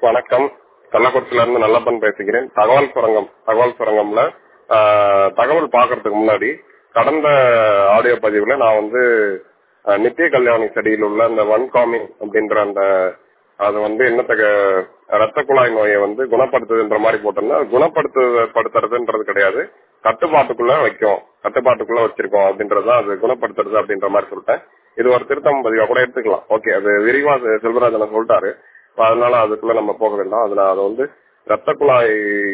வணக்கம் கள்ளக்குறிச்சியில இருந்து நல்லப்பன் பேசுகிறேன் தகவல் சுரங்கம் தகவல் சுரங்கம்ல ஆஹ், தகவல் பாக்குறதுக்கு முன்னாடி கடந்த ஆடியோ பதிவுல நான் வந்து ஆஹ், நித்திய கல்யாணி செடியில் உள்ள அந்த ஒன் காமிங் அப்படின்ற அந்த அது வந்து என்னத்தக்க ரத்த குழாய் நோயை வந்து குணப்படுத்துதுன்ற மாதிரி போட்டோம்னா அது குணப்படுத்துறதுன்றது கிடையாது கட்டுப்பாட்டுக்குள்ள வைக்கும் கட்டுப்பாட்டுக்குள்ள வச்சிருக்கோம் அப்படின்றதுதான் அது குணப்படுத்துறது அப்படின்ற மாதிரி சொல்லிட்டேன் இது ஒரு திருத்தம் பதிவா கூட எடுத்துக்கலாம் ஓகே அது விரிவா செ- செல்வராஜன் சொல்லிட்டாரு இப்ப அதனால அதுக்குள்ள நம்ம போக வேண்டாம் அதுல அது வந்து ரத்த குழாய்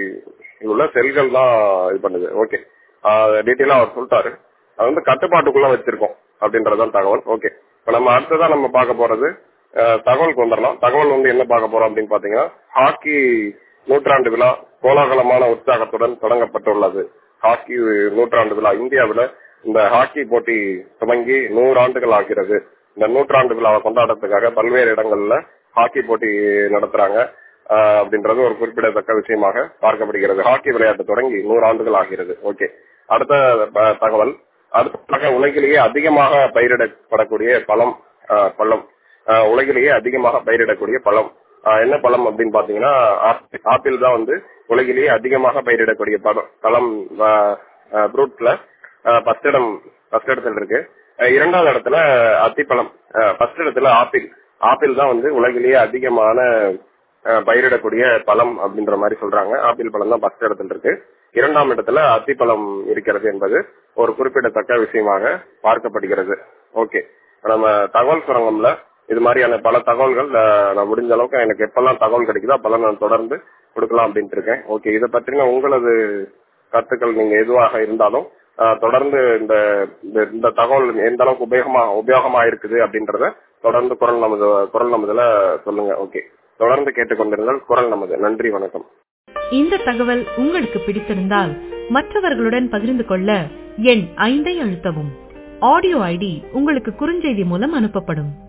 உள்ள செல்கள் தான் இது பண்ணுது ஓகே டீட்டெயிலா அவர் சொல்லிட்டாரு அது வந்து கட்டுப்பாட்டுக்குள்ள வச்சிருக்கோம் அப்படின்றதுதான் தகவல் ஓகே இப்ப நம்ம அடுத்ததா நம்ம பார்க்க போறது அஹ், தகவலுக்கு வந்துடலாம் தகவல் வந்து என்ன பார்க்க போறோம் அப்படின்னு பாத்தீங்கன்னா ஹாக்கி நூற்றாண்டு விழா கோலாகலமான உற்சாகத்துடன் தொடங்கப்பட்டுள்ளது ஹாக்கி நூற்றாண்டு விழா இந்தியாவில் இந்த ஹாக்கி போட்டி துவங்கி நூறு ஆண்டுகள் ஆகிறது இந்த நூற்றாண்டு விழாவை கொண்டாடுறதுக்காக பல்வேறு இடங்கள்ல ஹாக்கி போட்டி நடத்துறாங்க ஆஹ் அப்படின்றது ஒரு குறிப்பிடத்தக்க விஷயமாக பார்க்கப்படுகிறது ஹாக்கி விளையாட்டு தொடங்கி நூறு ஆண்டுகள் ஆகிறது ஓகே அடுத்த ப- தகவல் அடுத்ததாக உலகிலேயே அதிகமாக பயிரிடப்படக்கூடிய பழம் ஆஹ் பழம் ஆஹ் உலகிலேயே அதிகமாக பயிரிடக்கூடிய பழம் ஆஹ் என்ன பழம் அப்படின்னு பாத்தீங்கன்னா ஆப்பிள் ஆப்பிள் தான் வந்து உலகிலேயே அதிகமாக பயிரிடக்கூடிய பழம் பழம் ஃப்ரூட்ஸ்ல ஃபர்ஸ்ட் இடம் ஃபர்ஸ்ட் இடத்துல இருக்கு ஆஹ் இரண்டாவது இடத்துல அத்திப்பழம் ஃபர்ஸ்ட் இடத்துல ஆப்பிள் ஆப்பிள் தான் வந்து உலகிலேயே அதிகமான ஆஹ் பயிரிடக்கூடிய பழம் அப்படின்ற மாதிரி சொல்றாங்க ஆப்பிள் பழம் தான் ஃபர்ஸ்ட் இடத்துல இருக்கு இரண்டாம் இடத்துல அத்திப்பழம் இருக்கிறது என்பது ஒரு குறிப்பிடத்தக்க விஷயமாக பார்க்கப்படுகிறது ஓகே நம்ம தகவல் சுரங்கம்ல இது மாதிரியான பல தகவல்கள் ஆஹ், நான் முடிஞ்ச அளவுக்கு எனக்கு எப்பெல்லாம் தகவல் கிடைக்குதோ அப்பெல்லாம் நான் தொடர்ந்து கொடுக்கலாம் அப்படின்ட்டு இருக்கேன் ஓகே இதை பற்றின உங்களது கருத்துக்கள் நீங்க எதுவாக இருந்தாலும் ஆஹ், தொடர்ந்து இந்த இந்த- இந்த தகவல் எந்த அளவுக்கு உபயோகமா உபயோகமா இருக்குது அப்படின்றத தொடர்ந்து குரல் நமது குரல் நமதுல சொல்லுங்க ஓகே தொடர்ந்து கேட்டுக்கொண்டிருந்தால் குரல் நமது நன்றி வணக்கம் இந்த தகவல் உங்களுக்கு பிடித்திருந்தால் மற்றவர்களுடன் பகிர்ந்து கொள்ள எண் ஐந்தை அழுத்தவும் ஆடியோ ஐடி உங்களுக்கு குறுஞ்செய்தி மூலம் அனுப்பப்படும்